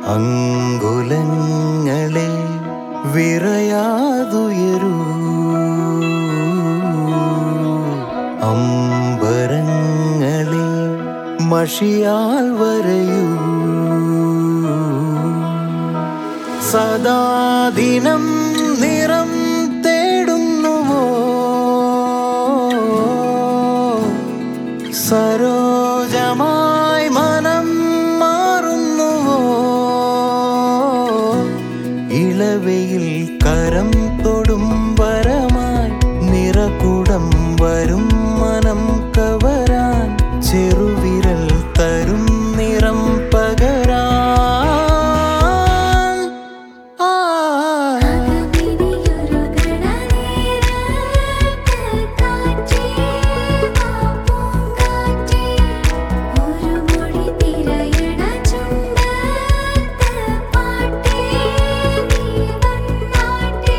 അങ്കുലങ്ങളെ വിറയാതുയരൂ അമ്പരങ്ങളെ മഷിയാൽ വരയൂ സദാ ദിനം നിറം തേടുന്നുവോ സരോജമായി മനം മാറുന്നുവോ ഇളവയിൽ കരം തൊടും വരമായി നിറകുടം വരും മനം കവരാൻ ചെറുവിരൽ തരും നിറം പകരാൻ ആ അകമിനിയൊരു ഗണനേരത്ത് കാറ്റേ വാ പൂങ്കാറ്റേ ഒരു മൊഴി തിരയണ ചുണ്ടത്ത് പാട്ടേ നീ വന്നാട്ടേ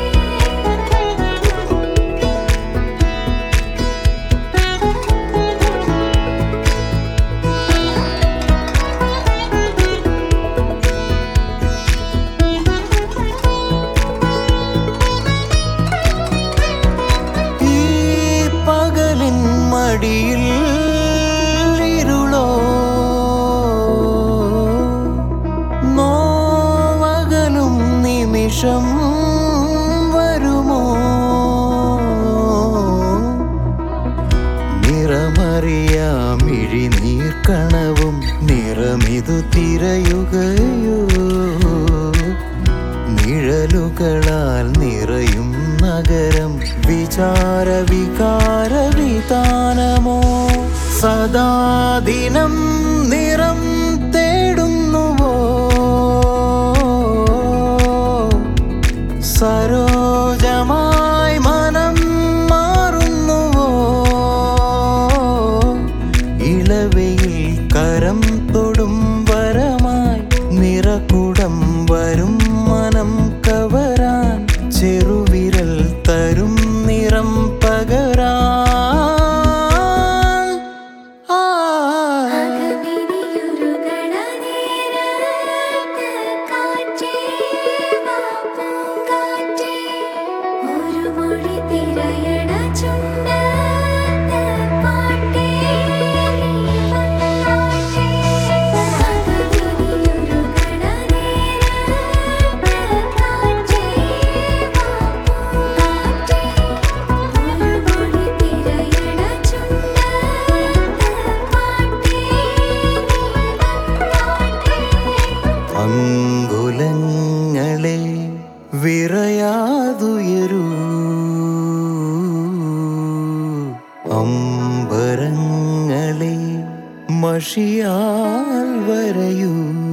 ഈ പകലിൻ മടിയിൽ ഇരുളോ നോവകലും നിമിഷം വരുമോ നിറമറിയാമിഴി നീർക്കണവും നിറമിതു തിരയുകയോ നിഴലുകളാൽ നിറയും നഗരം വിചാര വികാര വിതാനമോ സദാ ദിനം നിറം തേടുന്നുവോ സരോജമായി മനം മാറുന്നുവോ ഇളവയിൽ കരം തൊടും വരമായി നിറകുടം വരും മനം കവരാൻ ചെറുവിരൽ തരും നിറം പകരാൻ ആ അകമിനിയൊരു ഗണനേരത്ത് കാറ്റേ വാ പൂങ്കാറ്റേ ഒരു മൊഴി തിരയണ ചുണ്ടത്ത് പാട്ടേ നീ വന്നാട്ടേ അകമിനിയൊരു ഗണനേരത്ത് കാറ്റേ വാ പൂങ്കാറ്റേ ഒരു മൊഴി തിരയണ ചുണ്ടത്ത് പാട്ടേ നീ വന്നാട്ടേ അങ്കുലങ്ങളെ വിറയാതുയരൂ അമ്പരങ്ങളെ മഷിയാൽ വരയൂ